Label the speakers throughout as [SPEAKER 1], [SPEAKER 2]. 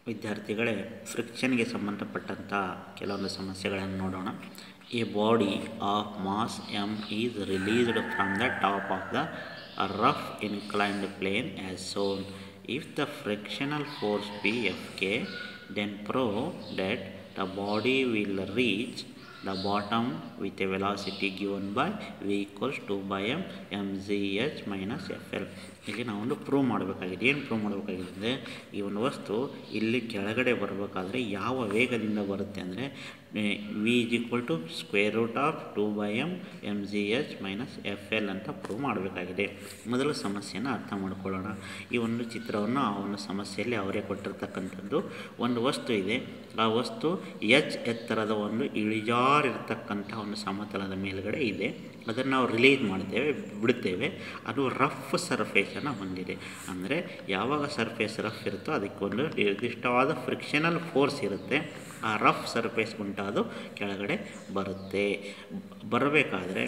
[SPEAKER 1] ವಿದ್ಯಾರ್ಥಿಗಳೇ ಫ್ರಿಕ್ಷನ್ಗೆ ಸಂಬಂಧಪಟ್ಟಂಥ ಕೆಲವೊಂದು ಸಮಸ್ಯೆಗಳನ್ನು ನೋಡೋಣ a body of mass M is released from the top of the rough inclined plane as shown if the frictional force be F K then prove that the body will reach the bottom with a velocity given by v equals 2 by m mgh minus fl ಇಲ್ಲಿ ನಾವೊಂದು prove ಮಾಡಬೇಕಾಗಿದೆ ಏನು prove ಮಾಡಬೇಕಾಗಿದೆ ಅಂದರೆ ಈ ಒಂದು ವಸ್ತು ಇಲ್ಲಿ ಕೆಳಗಡೆ ಬರಬೇಕಾದ್ರೆ ಯಾವ ವೇಗದಿಂದ ಬರುತ್ತೆ ಅಂದರೆ V is equal to square root of two by M M G H minus F L ಅಂತ ಪ್ರೂವ್ ಮಾಡಬೇಕಾಗಿದೆ ಮೊದಲು ಸಮಸ್ಯೆನ ಅರ್ಥ ಮಾಡ್ಕೊಳ್ಳೋಣ ಈ ಒಂದು ಚಿತ್ರವನ್ನು ಆ ಒಂದು ಸಮಸ್ಯೆಯಲ್ಲಿ ಅವರೇ ಕೊಟ್ಟಿರ್ತಕ್ಕಂಥದ್ದು ಒಂದು ವಸ್ತು ಇದೆ ಆ ವಸ್ತು ಎಚ್ ಎತ್ತರದ ಒಂದು ಇಳಿಜಾರಿರ್ತಕ್ಕಂಥ ಒಂದು ಸಮತಲದ ಮೇಲ್ಗಡೆ ಇದೆ ಅದನ್ನು ನಾವು ರಿಲೀಸ್ ಮಾಡ್ತೇವೆ ಬಿಡ್ತೇವೆ ಅದು ರಫ್ ಸರ್ಫೇಸನ್ನು ಹೊಂದಿದೆ ಅಂದರೆ ಯಾವಾಗ ಸರ್ಫೇಸ್ ರಫ್ ಇರುತ್ತೋ ಅದಕ್ಕೊಂದು ನಿರ್ದಿಷ್ಟವಾದ ಫ್ರಿಕ್ಷನಲ್ ಫೋರ್ಸ್ ಇರುತ್ತೆ ಆ ರಫ್ ಸರ್ಫೇಸ್ ಉಂಟಾದು ಕೆಳಗಡೆ ಬರುತ್ತೆ ಬರಬೇಕಾದ್ರೆ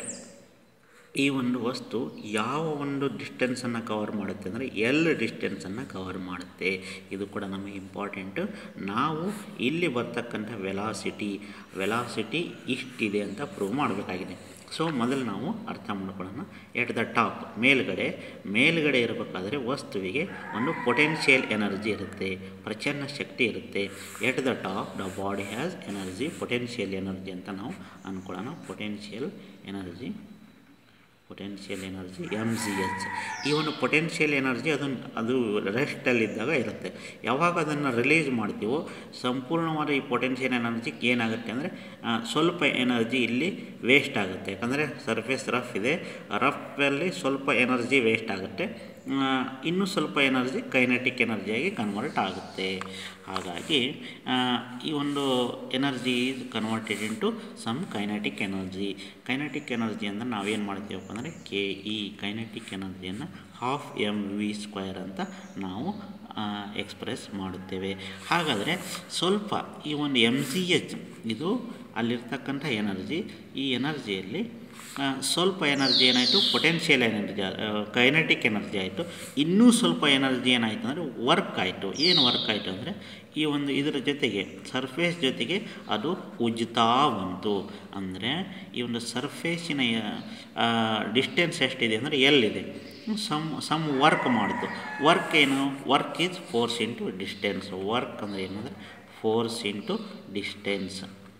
[SPEAKER 1] ಈ ಒಂದು ವಸ್ತು ಯಾವ ಒಂದು ಡಿಸ್ಟೆನ್ಸನ್ನು ಕವರ್ ಮಾಡುತ್ತೆ ಅಂದರೆ ಎಲ್ ಡಿಸ್ಟೆನ್ಸನ್ನು ಕವರ್ ಮಾಡುತ್ತೆ ಇದು ಕೂಡ ನಮಗೆ ಇಂಪಾರ್ಟೆಂಟು ನಾವು ಇಲ್ಲಿ ಬರ್ತಕ್ಕಂಥ ವೆಲಾಸಿಟಿ ವೆಲಾಸಿಟಿ ಇಷ್ಟಿದೆ ಅಂತ ಪ್ರೂವ್ ಮಾಡಬೇಕಾಗಿದೆ ಸೊ ಮೊದಲು ನಾವು ಅರ್ಥ ಮಾಡ್ಕೊಳ್ಳೋಣ ಎಟ್ ದ ಟಾಪ್ ಮೇಲ್ಗಡೆ ಮೇಲ್ಗಡೆ ಇರಬೇಕಾದ್ರೆ ವಸ್ತುವಿಗೆ ಒಂದು ಪೊಟೆನ್ಷಿಯಲ್ ಎನರ್ಜಿ ಇರುತ್ತೆ ಪ್ರಚನ್ನ ಶಕ್ತಿ ಇರುತ್ತೆ at the top the body has energy potential energy ಅಂತ ನಾವು ಅಂದ್ಕೊಳ್ಳೋಣ potential energy potential energy M G H ಈ ಒಂದು ಪೊಟೆನ್ಷಿಯಲ್ ಎನರ್ಜಿ ಅದನ್ನು ಅದು ರೆಸ್ಟಲ್ಲಿದ್ದಾಗ ಇರುತ್ತೆ ಯಾವಾಗ ಅದನ್ನು ರಿಲೀಸ್ ಮಾಡ್ತೀವೋ ಸಂಪೂರ್ಣವಾದ ಈ ಪೊಟೆನ್ಷಿಯಲ್ ಎನರ್ಜಿ ಏನಾಗುತ್ತೆ ಅಂದರೆ ಸ್ವಲ್ಪ ಎನರ್ಜಿ ಇಲ್ಲಿ ವೇಸ್ಟ್ ಆಗುತ್ತೆ ಯಾಕಂದರೆ ಸರ್ಫೇಸ್ ರಫ್ ಇದೆ ರಫಲ್ಲಿ ಸ್ವಲ್ಪ ಎನರ್ಜಿ ವೇಸ್ಟ್ ಆಗುತ್ತೆ ಇನ್ನೂ ಸ್ವಲ್ಪ ಎನರ್ಜಿ ಕೈನೆಟಿಕ್ ಎನರ್ಜಿಯಾಗಿ ಕನ್ವರ್ಟ್ ಆಗುತ್ತೆ ಹಾಗಾಗಿ ಈ ಒಂದು energy is converted into some kinetic energy kinetic energy ಅಂದರೆ ನಾವೇನು ಮಾಡ್ತೀವಪ್ಪ ಅಂದರೆ ಕೆ ಇ ಕೈನೆಟಿಕ್ ಎನರ್ಜಿಯನ್ನು ಹಾಫ್ ಎಮ್ ವಿ ಸ್ಕ್ವೇರ್ ಅಂತ ನಾವು ಎಕ್ಸ್ಪ್ರೆಸ್ ಮಾಡುತ್ತೇವೆ ಹಾಗಾದರೆ ಸ್ವಲ್ಪ ಈ ಒಂದು ಎಮ್ ಜಿ ಎಚ್ ಇದು ಅಲ್ಲಿರ್ತಕ್ಕಂಥ ಎನರ್ಜಿ ಈ ಎನರ್ಜಿಯಲ್ಲಿ ಸ್ವಲ್ಪ ಎನರ್ಜಿ ಏನಾಯಿತು ಪೊಟೆನ್ಷಿಯಲ್ ಎನರ್ಜಿ ಕೈನೆಟಿಕ್ ಎನರ್ಜಿ ಆಯಿತು ಇನ್ನೂ ಸ್ವಲ್ಪ ಎನರ್ಜಿ ಏನಾಯಿತು ಅಂದರೆ ವರ್ಕ್ ಆಯಿತು ಏನು ವರ್ಕ್ ಆಯಿತು ಅಂದರೆ ಈ ಒಂದು ಇದರ ಜೊತೆಗೆ ಸರ್ಫೇಸ್ ಜೊತೆಗೆ ಅದು ಉಜ್ತಾ ಬಂತು ಅಂದರೆ ಈ ಒಂದು ಸರ್ಫೇಸಿನ ಡಿಸ್ಟೆನ್ಸ್ ಎಷ್ಟಿದೆ ಅಂದರೆ ಎಲ್ಲಿದೆ ಸಮ್ ಸಮ್ ವರ್ಕ್ ಮಾಡಿತು ವರ್ಕ್ ಏನು work is force into distance work ಅಂದರೆ ಏನಂದರೆ ಫೋರ್ಸ್ ಇಂಟು ಡಿಸ್ಟೆನ್ಸ್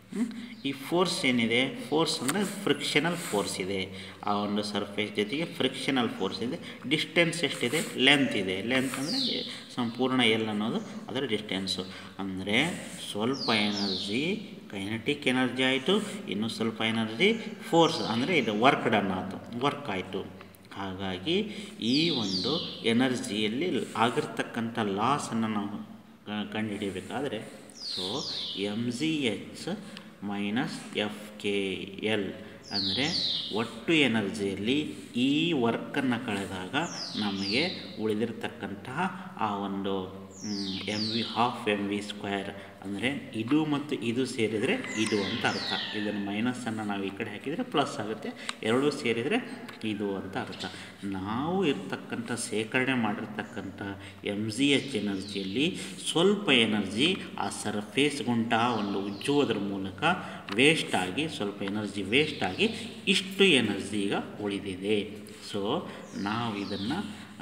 [SPEAKER 1] ಈ ಫೋರ್ಸ್ ಏನಿದೆ ಫೋರ್ಸ್ ಅಂದರೆ ಫ್ರಿಕ್ಷನಲ್ ಫೋರ್ಸ್ ಇದೆ ಆ ಒಂದು ಸರ್ಫೇಸ್ ಜೊತೆಗೆ ಫ್ರಿಕ್ಷನಲ್ ಫೋರ್ಸ್ ಇದೆ ಡಿಸ್ಟೆನ್ಸ್ ಎಷ್ಟಿದೆ ಲೆಂತ್ ಇದೆ ಲೆಂತ್ ಅಂದರೆ ಸಂಪೂರ್ಣ ಎಲ್ ಅನ್ನೋದು ಅದರ ಡಿಸ್ಟೆನ್ಸು ಅಂದರೆ ಸ್ವಲ್ಪ ಎನರ್ಜಿ ಕೈನೆಟಿಕ್ ಎನರ್ಜಿ ಆಯಿತು ಇನ್ನೂ ಸ್ವಲ್ಪ ಎನರ್ಜಿ ಫೋರ್ಸ್ ಅಂದರೆ ಇದು ವರ್ಕ್ ಡನ್ ಆಯಿತು ವರ್ಕ್ ಆಯಿತು ಹಾಗಾಗಿ ಈ ಒಂದು ಎನರ್ಜಿಯಲ್ಲಿ ಆಗಿರ್ತಕ್ಕಂಥ ಲಾಸನ್ನು ನಾವು ಕಂಡುಹಿಡಿಯಬೇಕಾದ್ರೆ so M G H minus F K L ಅಂದರೆ ಒಟ್ಟು ಎನರ್ಜಿಯಲ್ಲಿ ಈ ವರ್ಕನ್ನು ಕಳೆದಾಗ ನಮಗೆ ಉಳಿದಿರ್ತಕ್ಕಂತಹ ಆ ಒಂದು M V half M V square ಅಂದರೆ ಇದು ಮತ್ತು ಇದು ಸೇರಿದರೆ ಇದು ಅಂತ ಅರ್ಥ ಇದನ್ನು ಮೈನಸನ್ನು ನಾವು ಈ ಕಡೆ ಹಾಕಿದರೆ ಪ್ಲಸ್ ಆಗುತ್ತೆ ಎರಡೂ ಸೇರಿದರೆ ಇದು ಅಂತ ಅರ್ಥ ನಾವು ಇರ್ತಕ್ಕಂಥ ಸೇಕರಣೆ ಮಾಡಿರ್ತಕ್ಕಂಥ ಎಮ್ ಜಿ ಎಚ್ ಎನರ್ಜಿಯಲ್ಲಿ ಸ್ವಲ್ಪ ಎನರ್ಜಿ ಆ ಸರ್ಫೇಸ್ಗುಂಟ ಒಂದು ಉಜ್ಜುವುದರ ಮೂಲಕ ವೇಸ್ಟ್ ಆಗಿ ಸ್ವಲ್ಪ ಎನರ್ಜಿ ವೇಸ್ಟ್ ಆಗಿ ಇಷ್ಟು ಎನರ್ಜಿ ಈಗ ಉಳಿದಿದೆ ಸೊ ನಾವು ಇದನ್ನು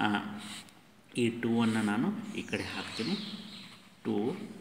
[SPEAKER 1] ಈ ಟೂವನ್ನು ನಾನು ಈ ಕಡೆ ಹಾಕ್ತೀನಿ two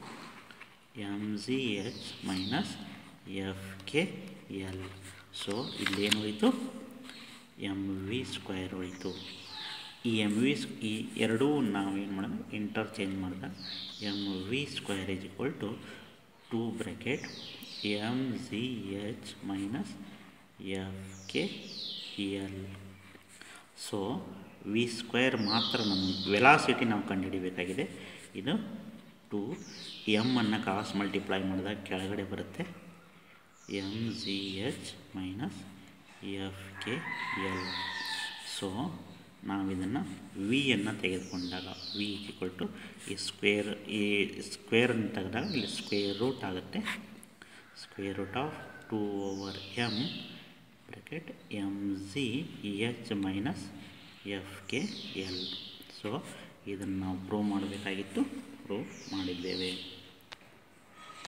[SPEAKER 1] M G H minus F K L so ಇಲ್ಲೇನು ಹೋಯಿತು ಎಮ್ ವಿ ಸ್ಕ್ವೇರ್ ಹೋಯಿತು ಈ ಎಮ್ ವಿ ಈ ಎರಡೂ ನಾವು ಏನು ಮಾಡೋದು ಇಂಟರ್ಚೇಂಜ್ ಮಾಡಿದಾಗ M V square is equal to two bracket M G H minus F K L so V square ಮಾತ್ರ ನಮ್ಮ ವೆಲಾಸಿಟಿ ನಾವು ಕಂಡುಹಿಡಿಬೇಕಾಗಿದೆ ಇದು ಟು ಎಮ್ಮನ್ನು ಕ್ರಾಸ್ ಮಲ್ಟಿಪ್ಲೈ ಮಾಡಿದಾಗ ಕೆಳಗಡೆ ಬರುತ್ತೆ M G H minus F K L so ನಾವು ಇದನ್ನು ವಿಯನ್ನು ತೆಗೆದುಕೊಂಡಾಗ ವಿ ಈಕ್ವಲ್ ಟು ಈ ಸ್ಕ್ವೇರ್ ಈ ಸ್ಕ್ವೇರನ್ನು ತೆಗೆದಾಗ ಇಲ್ಲಿ ಸ್ಕ್ವೇರ್ ರೂಟ್ ಆಗುತ್ತೆ square root of two over M bracket M G H minus F K L so ಇದನ್ನು ನಾವು ಪ್ರೂವ್ ಮಾಡಬೇಕಾಗಿತ್ತು ಪ್ರೂವ್ ಮಾಡಿದ್ದೇವೆ